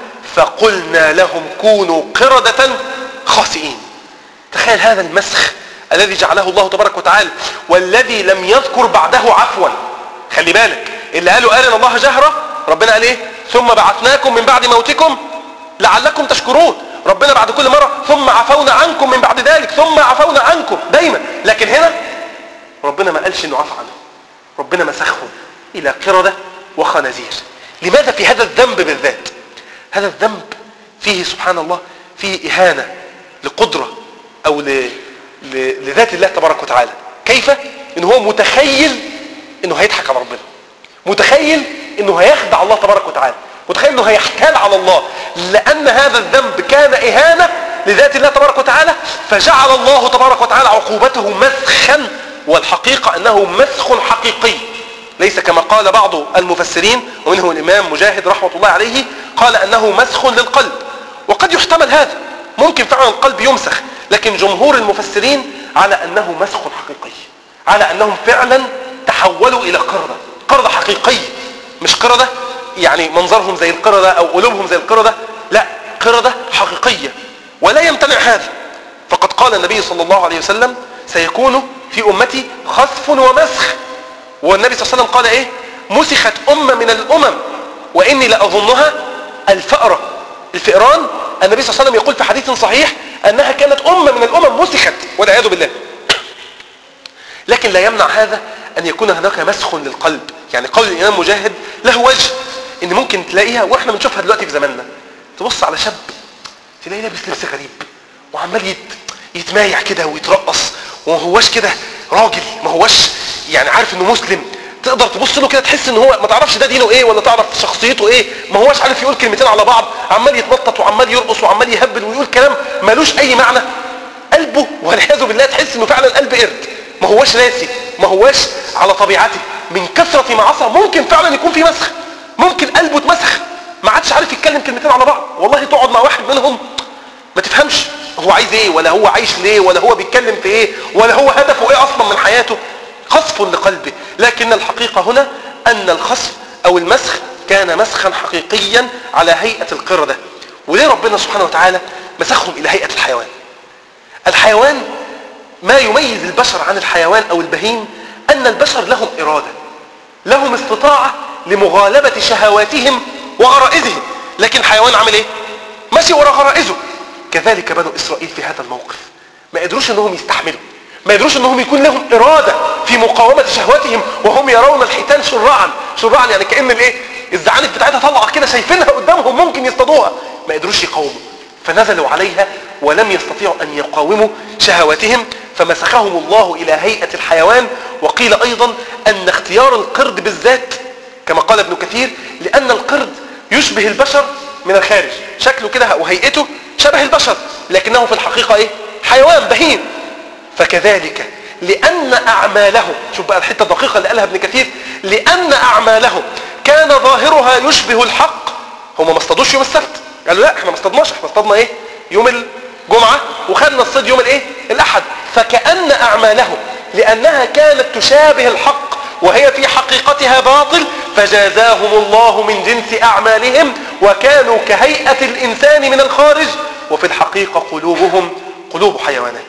فقلنا لهم كونوا قردة خاسئين تخيل هذا المسخ الذي جعله الله تبارك وتعالى والذي لم يذكر بعده عفوا خلي بالك اللي قالوا أرنا الله جهرة ربنا قال ايه ثم بعثناكم من بعد موتكم لعلكم تشكرون ربنا بعد كل مرة ثم عفونا عنكم من بعد ذلك ثم عفونا عنكم دايما لكن هنا ربنا ما قالش انه عفى عنهم ربنا مسخهم الى قردة وخنازير لماذا في هذا الذنب بالذات هذا الذنب فيه سبحان الله فيه إهانة لقدرة أو ل... ل... لذات الله تبارك وتعالى كيف؟ إن هو متخيل إنه هيضحك على ربنا متخيل إنه هيخدع الله تبارك وتعالى متخيل إنه هيحتال على الله لأن هذا الذنب كان إهانة لذات الله تبارك وتعالى فجعل الله تبارك وتعالى عقوبته مسخا والحقيقة أنه مسخ حقيقي ليس كما قال بعض المفسرين ومنهم الإمام مجاهد رحمة الله عليه قال أنه مسخ للقلب وقد يحتمل هذا ممكن فعلا القلب يمسخ لكن جمهور المفسرين على أنه مسخ حقيقي على أنهم فعلا تحولوا إلى قردة قردة حقيقية مش قردة يعني منظرهم زي القردة أو قلوبهم زي القردة لا قردة حقيقية ولا يمتنع هذا فقد قال النبي صلى الله عليه وسلم سيكون في أمتي خسف ومسخ والنبي صلى الله عليه وسلم قال ايه مسخت أمة من الأمم وإني لأظنها الفأرة الفئران النبي صلى الله عليه وسلم يقول في حديث صحيح أنها كانت أمة من الأمم مسخت والعياذ بالله لكن لا يمنع هذا أن يكون هناك مسخ للقلب يعني قول الإمام مجاهد له وجه إن ممكن تلاقيها وإحنا بنشوفها دلوقتي في زماننا تبص على شاب تلاقيه لابس لبس غريب وعمال يت... يتمايع كده ويترقص وما هواش كده راجل ما هوش يعني عارف انه مسلم تقدر تبص له كده تحس ان هو ما تعرفش ده دينه ايه ولا تعرف شخصيته ايه ما هوش عارف يقول كلمتين على بعض عمال يتنطط وعمال يرقص وعمال يهبل ويقول كلام ملوش اي معنى قلبه والعياذ بالله تحس انه فعلا قلب قرد ما هوش راسي ما هوش على طبيعته من كثرة ما عصى ممكن فعلا يكون في مسخ ممكن قلبه اتمسخ ما عادش عارف يتكلم كلمتين على بعض والله تقعد مع واحد منهم ما تفهمش هو عايز ايه ولا هو عايش ليه ولا هو بيتكلم في ايه ولا هو هدفه ايه اصلا من حياته خصف لقلبه لكن الحقيقة هنا ان الخصف او المسخ كان مسخا حقيقيا على هيئة القردة وليه ربنا سبحانه وتعالى مسخهم الى هيئة الحيوان الحيوان ما يميز البشر عن الحيوان او البهيم ان البشر لهم ارادة لهم استطاعة لمغالبة شهواتهم وغرائزهم لكن الحيوان عمل ايه ماشي ورا غرائزه كذلك بنو اسرائيل في هذا الموقف ما قدروش انهم يستحملوا ما قدروش انهم يكون لهم ارادة في مقاومة شهواتهم وهم يرون الحيتان شرعا شرعا يعني كأن الايه الزعانف بتاعتها طالعة كده شايفينها قدامهم ممكن يصطادوها ما قدروش يقاوموا فنزلوا عليها ولم يستطيعوا ان يقاوموا شهواتهم فمسخهم الله الى هيئة الحيوان وقيل ايضا ان اختيار القرد بالذات كما قال ابن كثير لان القرد يشبه البشر من الخارج شكله كده وهيئته شبه البشر لكنه في الحقيقة ايه حيوان بهيم فكذلك لأن أعمالهم شوف بقى الحتة الدقيقة اللي قالها ابن كثير لأن أعمالهم كان ظاهرها يشبه الحق هم ما اصطادوش يوم السبت قالوا لا احنا ما اصطادناش احنا اصطادنا ايه يوم الجمعة وخدنا الصيد يوم الايه الأحد فكأن أعمالهم لأنها كانت تشابه الحق وهي في حقيقتها باطل فجازاهم الله من جنس أعمالهم وكانوا كهيئة الإنسان من الخارج وفي الحقيقة قلوبهم قلوب حيوانات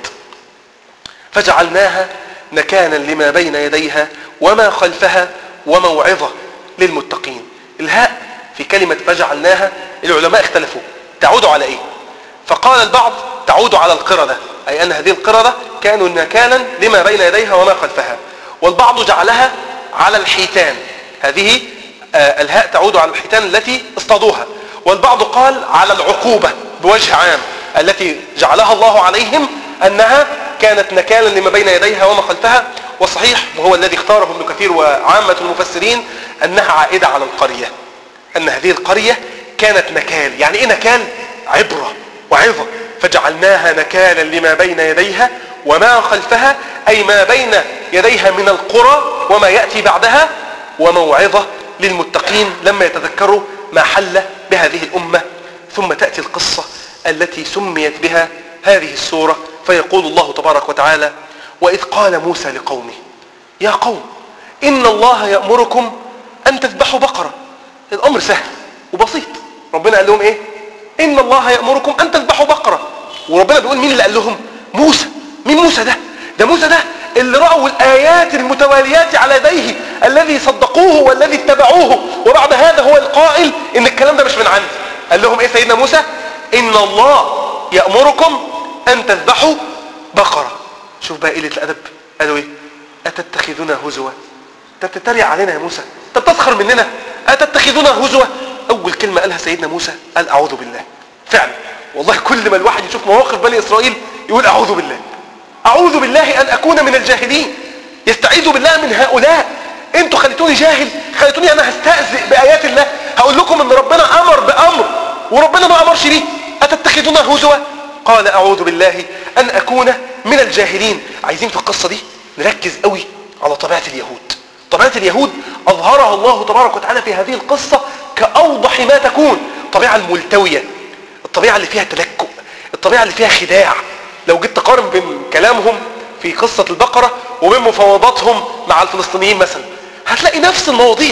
فجعلناها نكالا لما بين يديها وما خلفها وموعظة للمتقين الهاء في كلمة فجعلناها العلماء اختلفوا تعود على ايه فقال البعض تعود على القردة اي ان هذه القردة كانوا نكالا لما بين يديها وما خلفها والبعض جعلها على الحيتان هذه آه الهاء تعود على الحيتان التي اصطادوها والبعض قال على العقوبة بوجه عام التي جعلها الله عليهم انها كانت نكالا لما بين يديها وما خلفها والصحيح وهو الذي اختاره ابن كثير وعامة المفسرين انها عائدة على القرية ان هذه القرية كانت نكال يعني ايه نكال عبرة وعظة فجعلناها نكالا لما بين يديها وما خلفها اي ما بين يديها من القرى وما يأتي بعدها وموعظة للمتقين لما يتذكروا ما حل بهذه الامة ثم تأتي القصة التي سميت بها هذه السورة فيقول الله تبارك وتعالى وإذ قال موسى لقومه يا قوم إن الله يأمركم أن تذبحوا بقرة الأمر سهل وبسيط ربنا قال لهم إيه إن الله يأمركم أن تذبحوا بقرة وربنا بيقول مين اللي قال لهم موسى مين موسى ده ده موسى ده اللي رأوا الآيات المتواليات على يديه الذي صدقوه والذي اتبعوه وبعد هذا هو القائل إن الكلام ده مش من عندي قال لهم إيه سيدنا موسى إن الله يأمركم أن تذبحوا بقرة شوف بقى قلة الأدب قالوا إيه أتتخذنا هزوا أنت بتتريق علينا يا موسى أنت بتسخر مننا أتتخذنا هزوا أول كلمة قالها سيدنا موسى قال أعوذ بالله فعلا والله كل ما الواحد يشوف مواقف بني إسرائيل يقول أعوذ بالله أعوذ بالله أن أكون من الجاهلين يستعيذ بالله من هؤلاء انتوا خليتوني جاهل خليتوني انا هستهزئ بايات الله هقول لكم ان ربنا امر بامر وربنا ما امرش بيه اتتخذونا هزوا قال اعوذ بالله ان اكون من الجاهلين عايزين في القصة دي نركز قوي على طبيعة اليهود طبيعة اليهود اظهرها الله تبارك وتعالى في هذه القصة كاوضح ما تكون الطبيعة الملتوية الطبيعة اللي فيها تلكؤ الطبيعة اللي فيها خداع لو جيت تقارن بين كلامهم في قصة البقرة وبين مفاوضاتهم مع الفلسطينيين مثلا هتلاقي نفس المواضيع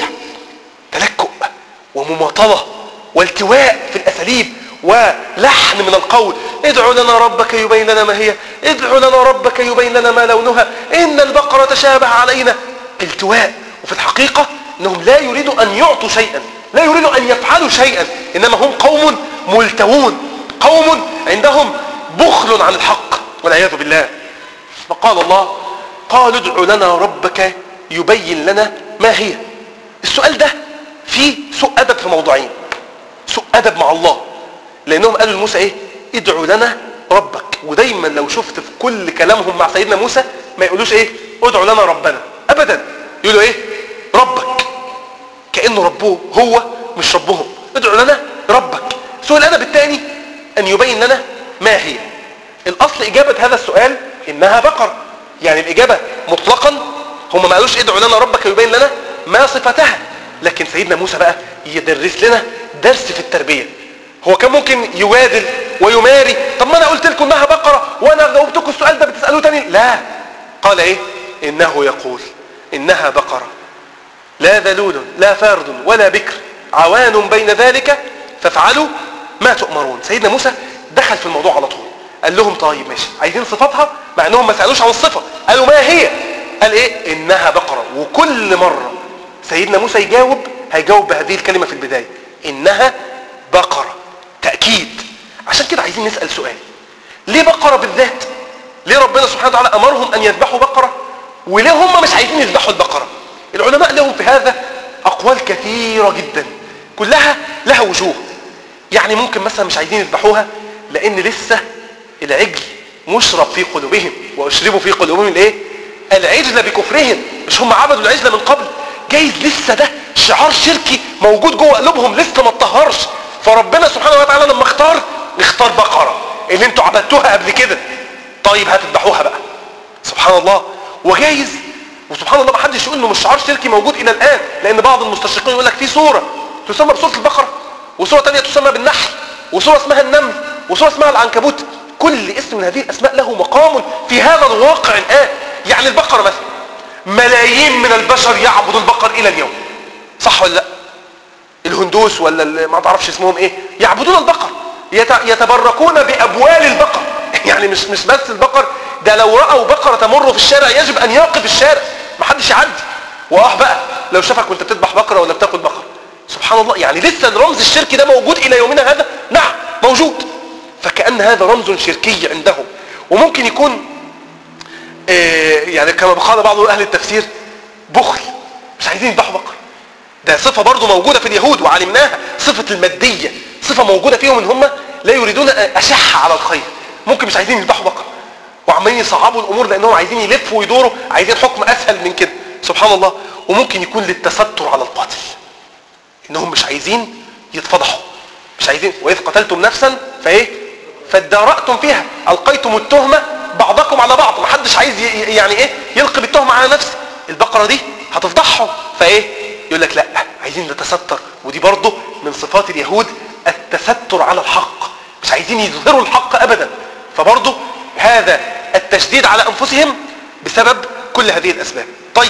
تلكؤ ومماطلة والتواء في الأساليب ولحن من القول ادعو لنا ربك يبين لنا ما هي ادعو لنا ربك يبين لنا ما لونها إن البقرة تشابه علينا التواء وفي الحقيقة أنهم لا يريدوا أن يعطوا شيئا لا يريدوا أن يفعلوا شيئا إنما هم قوم ملتوون قوم عندهم بخل عن الحق والعياذ بالله فقال الله قال ادع لنا ربك يبين لنا ما هي السؤال ده فيه سوء أدب في موضوعين سوء أدب مع الله لأنهم قالوا لموسى إيه ادعوا لنا ربك ودايما لو شفت في كل كلامهم مع سيدنا موسى ما يقولوش إيه ادعوا لنا ربنا ابدا يقولوا ايه ربك كانه ربه هو مش ربهم ادعوا لنا ربك سؤال الادب الثاني ان يبين لنا ما هي الاصل اجابه هذا السؤال انها بقره يعني الاجابه مطلقا هم ما قالوش ادعوا لنا ربك يبين لنا ما صفتها لكن سيدنا موسى بقى يدرس لنا درس في التربيه هو كان ممكن يوادل ويماري طب ما انا قلت لكم انها بقره وانا جاوبتكم السؤال ده بتسالوه تاني لا قال ايه انه يقول انها بقره لا ذلول لا فارض ولا بكر عوان بين ذلك فافعلوا ما تؤمرون سيدنا موسى دخل في الموضوع على طول قال لهم طيب ماشي عايزين صفاتها مع انهم ما سالوش عن الصفه قالوا ما هي قال ايه انها بقره وكل مره سيدنا موسى يجاوب هيجاوب بهذه الكلمه في البدايه انها بقره تاكيد عشان كده عايزين نسال سؤال ليه بقره بالذات ليه ربنا سبحانه وتعالى امرهم ان يذبحوا بقره وليه هم مش عايزين يذبحوا البقره العلماء لهم في هذا اقوال كثيره جدا كلها لها وجوه يعني ممكن مثلا مش عايزين يذبحوها لان لسه العجل مشرب في قلوبهم واشربوا في قلوبهم الايه العجل بكفرهم مش هم عبدوا العجل من قبل جايز لسه ده شعار شركي موجود جوه قلوبهم لسه ما اتطهرش فربنا سبحانه وتعالى لما اختار اختار بقره اللي انتوا عبدتوها قبل كده طيب هتذبحوها بقى سبحان الله وجايز وسبحان الله ما حدش يقول انه مش شعار شركي موجود الى الان لان بعض المستشرقين يقول لك في سوره تسمى بسوره البقره وسوره ثانيه تسمى بالنحل وسوره اسمها النمل وسوره اسمها العنكبوت كل اسم من هذه الاسماء له مقام في هذا الواقع الان يعني البقره مثلا ملايين من البشر يعبدوا البقر الى اليوم صح ولا لا الهندوس ولا ال- ما تعرفش اسمهم ايه يعبدون البقر يت- يتبركون بابوال البقر يعني مش مش بس البقر ده لو راوا بقره تمر في الشارع يجب ان يقف الشارع ما حدش يعدي واه بقى لو شافك وانت بتذبح بقره ولا بتاكل بقره سبحان الله يعني لسه الرمز الشركي ده موجود الى يومنا هذا نعم موجود فكأن هذا رمز شركي عندهم وممكن يكون آه، يعني كما قال بعض اهل التفسير بخل مش عايزين يذبحوا بقره ده صفة برضو موجودة في اليهود وعلمناها صفة المادية صفة موجودة فيهم ان هم لا يريدون اشح على الخير ممكن مش عايزين يذبحوا بقرة وعمالين يصعبوا الامور لانهم عايزين يلفوا ويدوروا عايزين حكم اسهل من كده سبحان الله وممكن يكون للتستر على القاتل انهم مش عايزين يتفضحوا مش عايزين واذ قتلتم نفسا فايه فادارأتم فيها القيتم التهمة بعضكم على بعض محدش عايز ي- ي- يعني ايه يلقي بالتهمة على نفسه البقرة دي هتفضحهم فايه يقول لك لا عايزين نتستر ودي برضه من صفات اليهود التستر على الحق مش عايزين يظهروا الحق ابدا فبرضه هذا التشديد على انفسهم بسبب كل هذه الاسباب طيب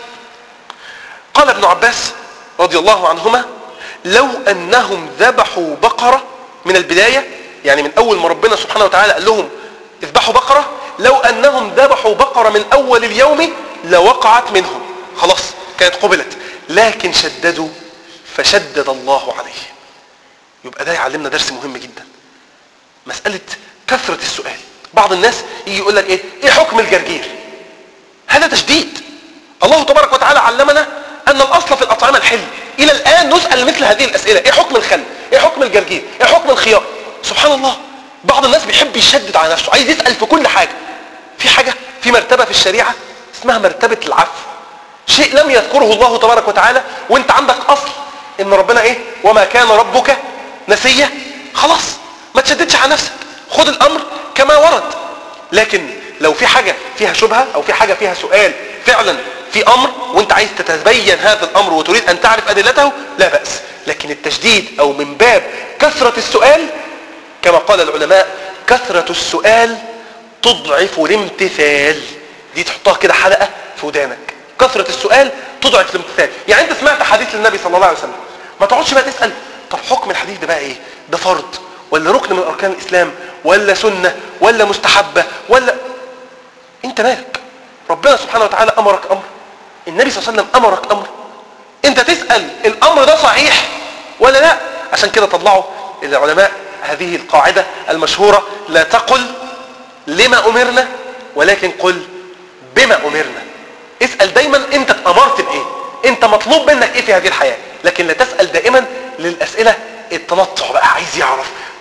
قال ابن عباس رضي الله عنهما لو انهم ذبحوا بقرة من البداية يعني من اول ما ربنا سبحانه وتعالى قال لهم اذبحوا بقرة لو انهم ذبحوا بقرة من اول اليوم لوقعت منهم خلاص كانت قبلت لكن شددوا فشدد الله عليه يبقى ده يعلمنا درس مهم جدا مسألة كثرة السؤال بعض الناس يجي يقول لك ايه ايه حكم الجرجير هذا تشديد الله تبارك وتعالى علمنا ان الاصل في الاطعمه الحل الى الان نسال مثل هذه الاسئله ايه حكم الخل ايه حكم الجرجير ايه حكم الخيار سبحان الله بعض الناس بيحب يشدد على نفسه عايز يسال في كل حاجه في حاجه في مرتبه في الشريعه اسمها مرتبه العفو شيء لم يذكره الله تبارك وتعالى وانت عندك اصل ان ربنا ايه وما كان ربك نسيا خلاص ما تشددش على نفسك خد الامر كما ورد لكن لو في حاجة فيها شبهة او في حاجة فيها سؤال فعلا في امر وانت عايز تتبين هذا الامر وتريد ان تعرف ادلته لا بأس لكن التشديد او من باب كثرة السؤال كما قال العلماء كثرة السؤال تضعف الامتثال دي تحطها كده حلقة في ودانك كثرة السؤال تضعف الامتثال يعني انت سمعت حديث للنبي صلى الله عليه وسلم ما تقعدش بقى تسأل طب حكم الحديث ده بقى ايه ده فرض ولا ركن من اركان الاسلام ولا سنة ولا مستحبة ولا انت مالك ربنا سبحانه وتعالى امرك امر النبي صلى الله عليه وسلم امرك امر انت تسأل الامر ده صحيح ولا لا عشان كده طلعوا العلماء هذه القاعدة المشهورة لا تقل لما امرنا ولكن قل بما امرنا اسأل دايما انت اتأمرت بايه انت مطلوب منك ايه في هذه الحياة لكن لا تسأل دائما للأسئلة التنطع بقى عايز يعرف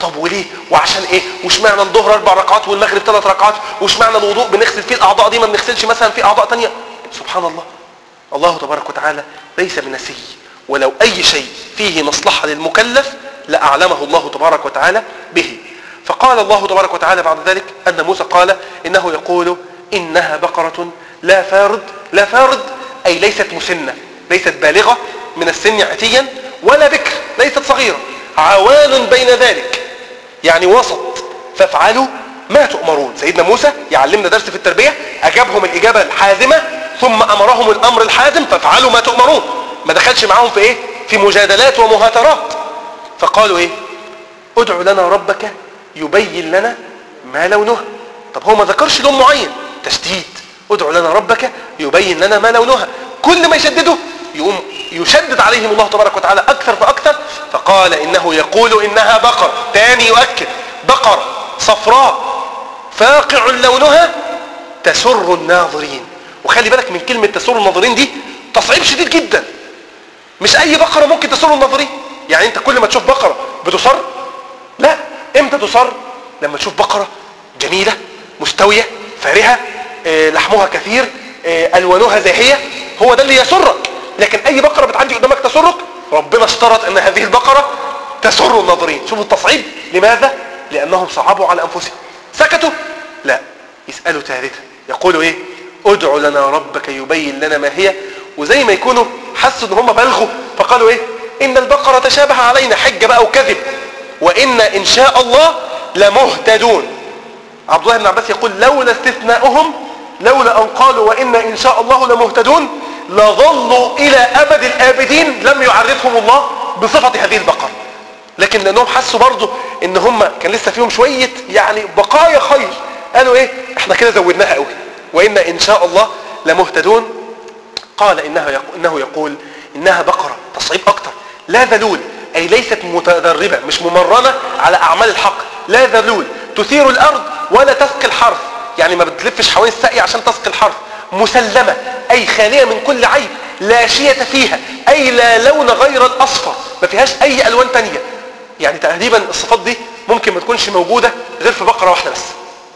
طب وليه وعشان ايه واشمعنى الظهر اربع ركعات والمغرب ثلاث ركعات واشمعنى الوضوء بنغسل فيه الاعضاء دي ما بنغسلش مثلا في اعضاء تانية سبحان الله الله تبارك وتعالى ليس بنسي ولو اي شيء فيه مصلحة للمكلف لاعلمه الله تبارك وتعالى به فقال الله تبارك وتعالى بعد ذلك ان موسى قال انه يقول انها بقرة لا فارض لا فارض اي ليست مسنة ليست بالغة من السن عتيا ولا بكر ليست صغيرة عوان بين ذلك يعني وسط فافعلوا ما تؤمرون سيدنا موسى يعلمنا درس في التربية أجابهم الإجابة الحازمة ثم أمرهم الأمر الحازم فافعلوا ما تؤمرون ما دخلش معاهم في إيه في مجادلات ومهاترات فقالوا إيه ادعوا لنا ربك يبين لنا ما لونها طب هو ما ذكرش لون معين تشديد ادعوا لنا ربك يبين لنا ما لونها كل ما يشددوا يقوم يشدد عليهم الله تبارك وتعالى أكثر فأكثر فقال إنه يقول إنها بقر تاني يؤكد بقر صفراء فاقع لونها تسر الناظرين وخلي بالك من كلمة تسر الناظرين دي تصعيب شديد جدا مش أي بقرة ممكن تسر الناظرين يعني أنت كل ما تشوف بقرة بتصر لا امتى تصر لما تشوف بقرة جميلة مستوية فارهة آه، لحمها كثير آه، ألوانها زاهية هو ده اللي يسرك لكن أي بقرة بتعدي قدامك تسرك ربنا اشترط أن هذه البقرة تسر الناظرين شوفوا التصعيب لماذا؟ لأنهم صعبوا على أنفسهم سكتوا لا يسألوا ثالثا يقولوا إيه ادعوا لنا ربك يبين لنا ما هي وزي ما يكونوا حسوا ان هم بلغوا فقالوا ايه ان البقرة تشابه علينا حجة بقى وكذب وان ان شاء الله لمهتدون عبد الله بن عباس يقول لولا استثناؤهم لولا ان قالوا وان ان شاء الله لمهتدون لظلوا الى ابد الابدين لم يعرفهم الله بصفة هذه البقرة لكن لانهم حسوا برضو ان هم كان لسه فيهم شوية يعني بقايا خير قالوا ايه احنا كده زودناها قوي وان ان شاء الله لمهتدون قال انها يقول انه يقول انها بقرة تصعيب اكتر لا ذلول اي ليست متدربة مش ممرنة على اعمال الحق لا ذلول تثير الارض ولا تسقي الحرث يعني ما بتلفش حوالين السقي عشان تسقي الحرث مسلمة اي خالية من كل عيب لا شية فيها اي لا لون غير الاصفر ما فيهاش اي الوان تانية يعني تقريبا الصفات دي ممكن ما تكونش موجودة غير في بقرة واحدة بس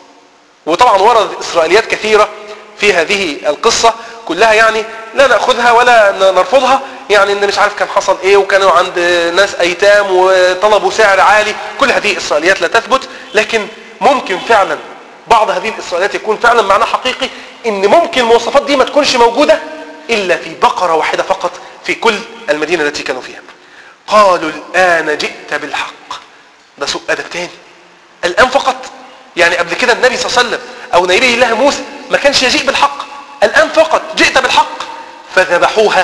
وطبعا ورد اسرائيليات كثيرة في هذه القصة كلها يعني لا نأخذها ولا نرفضها يعني ان مش عارف كان حصل ايه وكانوا عند ناس ايتام وطلبوا سعر عالي كل هذه اسرائيليات لا تثبت لكن ممكن فعلا بعض هذه الاسرائيليات يكون فعلا معناه حقيقي ان ممكن المواصفات دي ما تكونش موجودة الا في بقرة واحدة فقط في كل المدينة التي كانوا فيها قالوا الآن جئت بالحق ده سوء أدب تاني الآن فقط يعني قبل كده النبي صلى الله عليه وسلم أو نبي الله موسى ما كانش يجيء بالحق الآن فقط جئت بالحق فذبحوها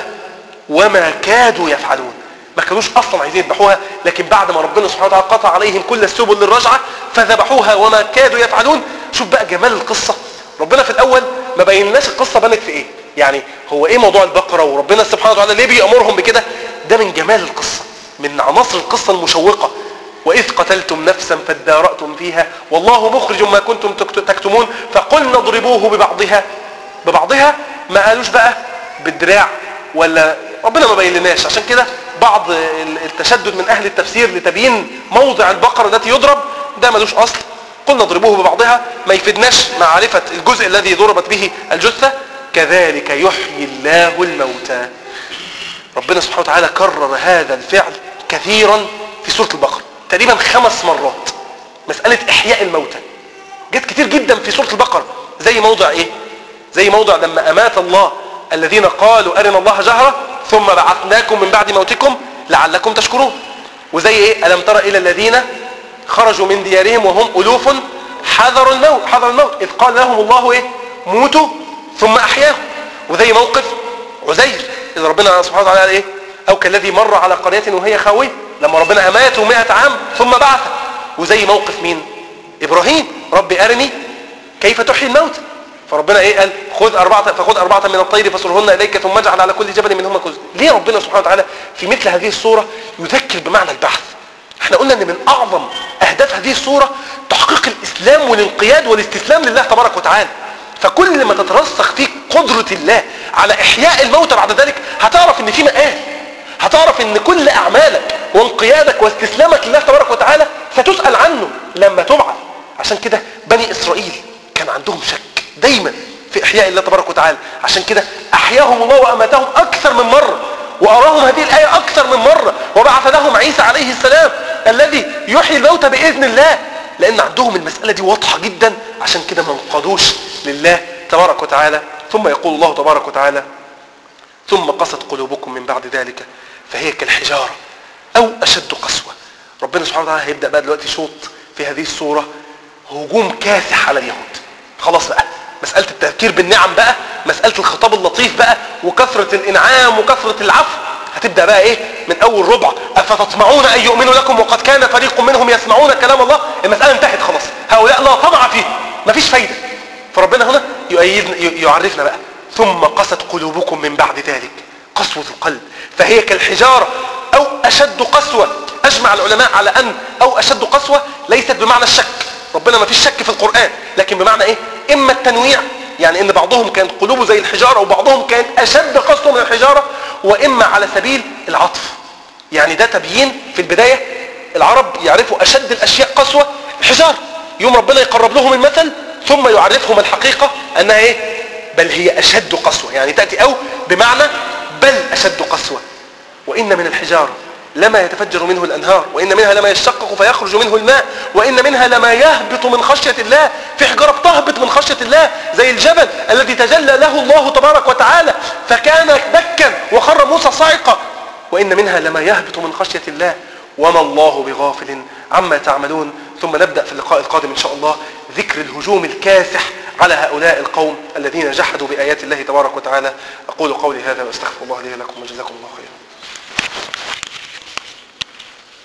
وما كادوا يفعلون ما كانوش أصلا عايزين يذبحوها لكن بعد ما ربنا سبحانه وتعالى قطع عليهم كل السبل للرجعة فذبحوها وما كادوا يفعلون شوف بقى جمال القصة ربنا في الأول ما بينناش القصة بنت في إيه يعني هو إيه موضوع البقرة وربنا سبحانه وتعالى ليه بيأمرهم بكده ده من جمال القصة من عناصر القصة المشوقة وإذ قتلتم نفسا فادارأتم فيها والله مخرج ما كنتم تكتمون فقلنا اضربوه ببعضها ببعضها ما قالوش بقى بالدراع ولا ربنا ما بينلناش عشان كده بعض التشدد من أهل التفسير لتبيين موضع البقرة التي يضرب ده ملوش أصل قلنا اضربوه ببعضها ما يفيدناش معرفة الجزء الذي ضربت به الجثة كذلك يحيي الله الموتى ربنا سبحانه وتعالى كرر هذا الفعل كثيرا في سورة البقرة تقريبا خمس مرات مسألة إحياء الموتى جت كتير جدا في سورة البقرة زي موضع إيه زي موضع لما أمات الله الذين قالوا أرنا الله جهرة ثم بعثناكم من بعد موتكم لعلكم تشكرون وزي إيه ألم تر إلى الذين خرجوا من ديارهم وهم ألوف حذروا الموت حذر الموت إذ قال لهم الله إيه موتوا ثم أحياهم وزي موقف عزير إذا ربنا سبحانه وتعالى قال إيه أو كالذي مر على قرية وهي خاوية لما ربنا أماته مئة عام ثم بعث وزي موقف مين إبراهيم ربي أرني كيف تحيي الموت فربنا ايه قال خذ أربعة فخذ أربعة من الطير فصرهن إليك ثم اجعل على كل جبل منهما جزء ليه ربنا سبحانه وتعالى في مثل هذه الصورة يذكر بمعنى البحث احنا قلنا ان من اعظم اهداف هذه الصورة تحقيق الاسلام والانقياد والاستسلام لله تبارك وتعالى فكل ما تترسخ فيك قدرة الله على احياء الموتى بعد ذلك هتعرف ان في مآل هتعرف ان كل اعمالك وانقيادك واستسلامك لله تبارك وتعالى ستسأل إحياء الله تبارك وتعالى عشان كده أحياهم الله وأماتهم أكثر من مرة وأراهم هذه الآية أكثر من مرة وبعث لهم عيسى عليه السلام الذي يحيي الموتى بإذن الله لأن عندهم المسألة دي واضحة جدا عشان كده ما انقادوش لله تبارك وتعالى ثم يقول الله تبارك وتعالى ثم قست قلوبكم من بعد ذلك فهي كالحجارة أو أشد قسوة ربنا سبحانه وتعالى هيبدأ بقى دلوقتي شوط في هذه الصورة هجوم كاسح على اليهود خلاص بقى مسألة التذكير بالنعم بقى مسألة الخطاب اللطيف بقى وكثرة الإنعام وكثرة العفو هتبدأ بقى ايه من اول ربع افتطمعون ان يؤمنوا لكم وقد كان فريق منهم يسمعون كلام الله المسألة انتهت خلاص هؤلاء لا طمع فيهم مفيش فايدة فربنا هنا يؤيدنا يعرفنا بقى ثم قست قلوبكم من بعد ذلك قسوة القلب فهي كالحجارة او اشد قسوة اجمع العلماء على ان او اشد قسوة ليست بمعنى الشك ربنا ما فيش شك في القرآن لكن بمعنى ايه اما التنويع يعني ان بعضهم كانت قلوبه زي الحجارة وبعضهم كان اشد قسوة من الحجارة واما على سبيل العطف يعني ده تبيين في البداية العرب يعرفوا اشد الاشياء قسوة الحجارة يوم ربنا يقرب لهم المثل ثم يعرفهم الحقيقة انها ايه بل هي اشد قسوة يعني تأتي او بمعنى بل اشد قسوة وان من الحجارة لما يتفجر منه الانهار وان منها لما يشقق فيخرج منه الماء وان منها لما يهبط من خشية الله في حجارة بتهبط من خشية الله زي الجبل الذي تجلى له الله تبارك وتعالى فكان دكا وخر موسى صاعقا وان منها لما يهبط من خشية الله وما الله بغافل عما تعملون ثم نبدأ في اللقاء القادم ان شاء الله ذكر الهجوم الكاسح على هؤلاء القوم الذين جحدوا بآيات الله تبارك وتعالى أقول قولي هذا واستغفر الله لي ولكم وجزاكم الله خيرا